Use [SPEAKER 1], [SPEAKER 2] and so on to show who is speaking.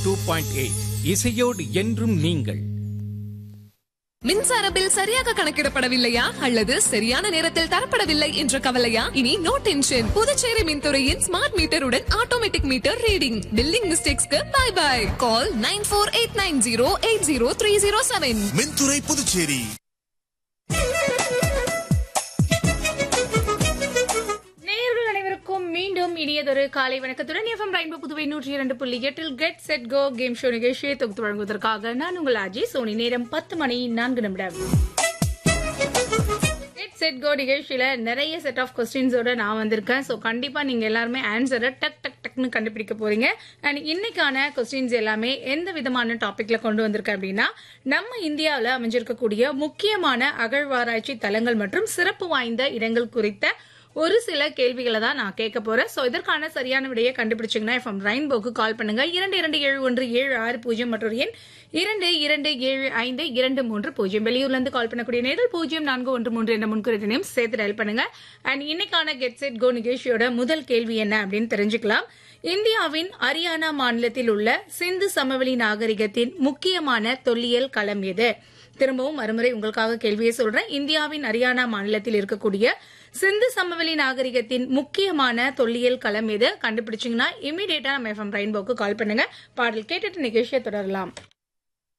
[SPEAKER 1] two point eight இசையோடு என்றும் நீங்கள்
[SPEAKER 2] மின்சார பில் சரியாக கணக்கிடப்படவில்லையா அல்லது சரியான நேரத்தில் தரப்படவில்லை என்ற கவலையா இனி நோ டென்ஷன் புதுச்சேரி மின்துறையின் ஸ்மார்ட் மீட்டருடன் ஆட்டோமேட்டிக் மீட்டர் ரீடிங் பில்லிங் மிஸ்டேக்ஸ்க்கு bye bye call nine four eight nine zero eight zero three zero seven
[SPEAKER 3] மின்துறை புதுச்சேரி
[SPEAKER 4] நேயர்கள் அனைவருக்கும் மீண்டும் இனியதொரு காலை வணக்கத்துடன் எஃப்எம் ரெயின்போ புதுவை நூற்றி இரண்டு புள்ளி எட்டில் get set go game show நிகழ்ச்சியை தொகுத்து வழங்குவதற்காக நான் உங்கள் அஜய் சோனி நேரம் பத்து மணி நான்கு நிமிடம் கெட் செட் கோ நிகழ்ச்சியில நிறைய செட் ஆஃப் கொஸ்டின்ஸோட நான் வந்திருக்கேன் ஸோ கண்டிப்பா நீங்க எல்லாருமே ஆன்சரை டக் டக் டக்னு கண்டுபிடிக்க போறீங்க அண்ட் இன்னைக்கான கொஸ்டின்ஸ் எல்லாமே எந்த விதமான டாபிக்ல கொண்டு வந்திருக்கேன் அப்படின்னா நம்ம இந்தியாவில் அமைஞ்சிருக்கக்கூடிய முக்கியமான அகழ்வாராய்ச்சி தலங்கள் மற்றும் சிறப்பு வாய்ந்த இடங்கள் குறித்த ஒரு சில கேள்விகளை தான் நான் கேட்க போறேன் சோ இதற்கான சரியான விடையை கண்டுபிடிச்சிங்கன்னா எஃப்எம் ரெயின்போக்கு கால் பண்ணுங்க இரண்டு இரண்டு ஏழு ஒன்று ஏழு ஆறு பூஜ்ஜியம் மற்றும் எண் இரண்டு இரண்டு ஏழு ஐந்து இரண்டு மூன்று பூஜ்ஜியம் வெளியூர்ல இருந்து கால் பண்ணக்கூடிய நேரில் பூஜ்ஜியம் நான்கு ஒன்று மூன்று என்ற முன்குறியினையும் சேர்த்து டயல் பண்ணுங்க அண்ட் இன்னைக்கான கெட் செட் கோ நிகழ்ச்சியோட முதல் கேள்வி என்ன அப்படின்னு தெரிஞ்சுக்கலாம் இந்தியாவின் ஹரியானா மாநிலத்தில் உள்ள சிந்து சமவெளி நாகரிகத்தின் முக்கியமான தொல்லியல் களம் எது திரும்பவும் மறுமுறை உங்களுக்காக கேள்வியை சொல்றேன் இந்தியாவின் ஹரியானா மாநிலத்தில் இருக்கக்கூடிய சிந்து சமவெளி நாகரிகத்தின் முக்கியமான தொல்லியல் களம் எது கண்டுபிடிச்சிங்கன்னா இமீடியட்டா நம்ம எஃப்எம் ரெயின்போக்கு கால் பண்ணுங்க பாடல் கேட்டுட்டு நிகழ்ச்சியை தொடரலாம்